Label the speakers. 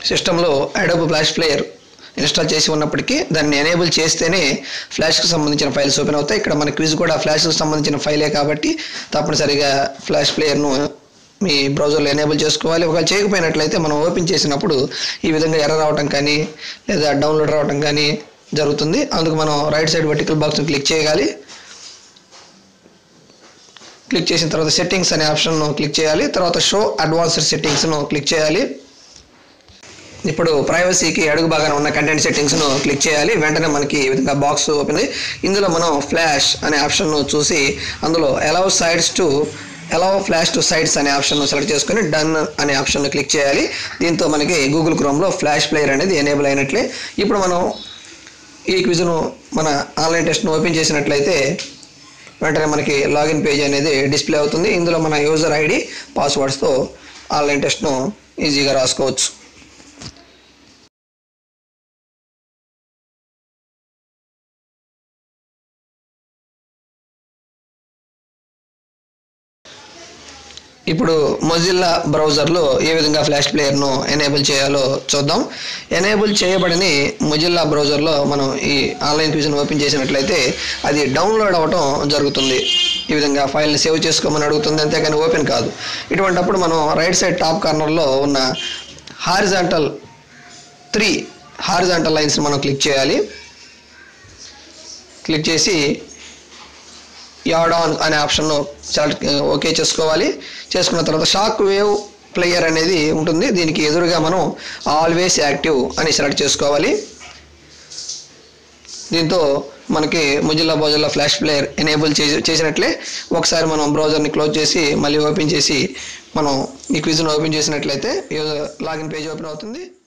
Speaker 1: సిస్టంలో Adobe flash player install చేసి ఉన్నప్పటికీ దాన్ని ఎనేబుల్ చేస్తేనే ఫ్లాష్కి సంబంధించిన ఫైల్స్ ఓపెన్ అవుతాయి ఇక్కడ మన క్విజ్ కూడా ఫ్లాష్కి సంబంధించిన ఫైలే కాబట్టి తప్పనిసరిగా ఫ్లాష్ ప్లేయర్ను మీ బ్రౌజర్లో ఎనేబుల్ చేసుకోవాలి ఒకవేళ చేయకపోయినట్లయితే మనం ఓపెన్ చేసినప్పుడు ఈ విధంగా ఎర్ర రావటం కానీ లేదా డౌన్లోడ్ రావటం కానీ జరుగుతుంది అందుకు మనం రైట్ సైడ్ వర్టికల్ బాక్స్ని క్లిక్ చేయాలి క్లిక్ చేసిన తర్వాత సెట్టింగ్స్ అనే ఆప్షన్ను క్లిక్ చేయాలి తర్వాత షో అడ్వాన్స్డ్ సెట్టింగ్స్ను క్లిక్ చేయాలి ఇప్పుడు ప్రైవసీకి అడుగు భాగాన ఉన్న కంటెంట్ సెట్టింగ్స్ను క్లిక్ చేయాలి వెంటనే మనకి ఈ విధంగా బాక్స్ ఓపెన్ అయ్యి ఇందులో మనం ఫ్లాష్ అనే ఆప్షన్ను చూసి అందులో allow sites to allow flash to sites అనే ఆప్షన్ను సెలెక్ట్ చేసుకొని డన్ అనే ఆప్షన్ను క్లిక్ చేయాలి దీంతో మనకి గూగుల్ క్రోమ్లో ఫ్లాష్ ప్లేయర్ అనేది ఎనేబుల్ అయినట్లే ఇప్పుడు మనం ఈ క్విజ్ను మన ఆన్లైన్ టెస్ట్ను ఓపెన్ చేసినట్లయితే వెంటనే మనకి లాగిన్ పేజ్ అనేది డిస్ప్లే అవుతుంది ఇందులో మన యూజర్ ఐడి పాస్వర్డ్స్తో ఆన్లైన్ టెస్ట్ను ఈజీగా రాసుకోవచ్చు ఇప్పుడు మొజిల్లా బ్రౌజర్లో ఏ విధంగా ఫ్లాష్ ప్లేయర్ను ఎనేబుల్ చేయాలో చూద్దాం ఎనేబుల్ చేయబడని మొజిల్లా బ్రౌజర్లో మనం ఈ ఆన్లైన్ క్విజ్ను ఓపెన్ చేసినట్లయితే అది డౌన్లోడ్ అవ్వటం జరుగుతుంది ఈ విధంగా ఫైల్ని సేవ్ చేసుకోమని అడుగుతుంది అంతేకాని ఓపెన్ కాదు ఇటువంటప్పుడు మనం రైట్ సైడ్ టాప్ కార్నర్లో ఉన్న హారిజాంటల్ త్రీ హారిజాంటల్ లైన్స్ మనం క్లిక్ చేయాలి క్లిక్ చేసి యాడ్ ఆన్ అనే ఆప్షన్ను సెలెక్ట్ ఓకే చేసుకోవాలి చేసుకున్న తర్వాత షాక్ వేవ్ ప్లేయర్ అనేది ఉంటుంది దీనికి ఎదురుగా మనం ఆల్వేస్ యాక్టివ్ అని సెలెక్ట్ చేసుకోవాలి దీంతో మనకి ముజిల్లా బ్రౌజర్లో ఫ్లాష్ ప్లేయర్ ఎనేబుల్ చేసి చేసినట్లే ఒకసారి మనం బ్రౌజర్ని క్లోజ్ చేసి మళ్ళీ ఓపెన్ చేసి మనం ఈ క్విజ్ను ఓపెన్ చేసినట్లయితే లాగిన్ పేజ్ ఓపెన్ అవుతుంది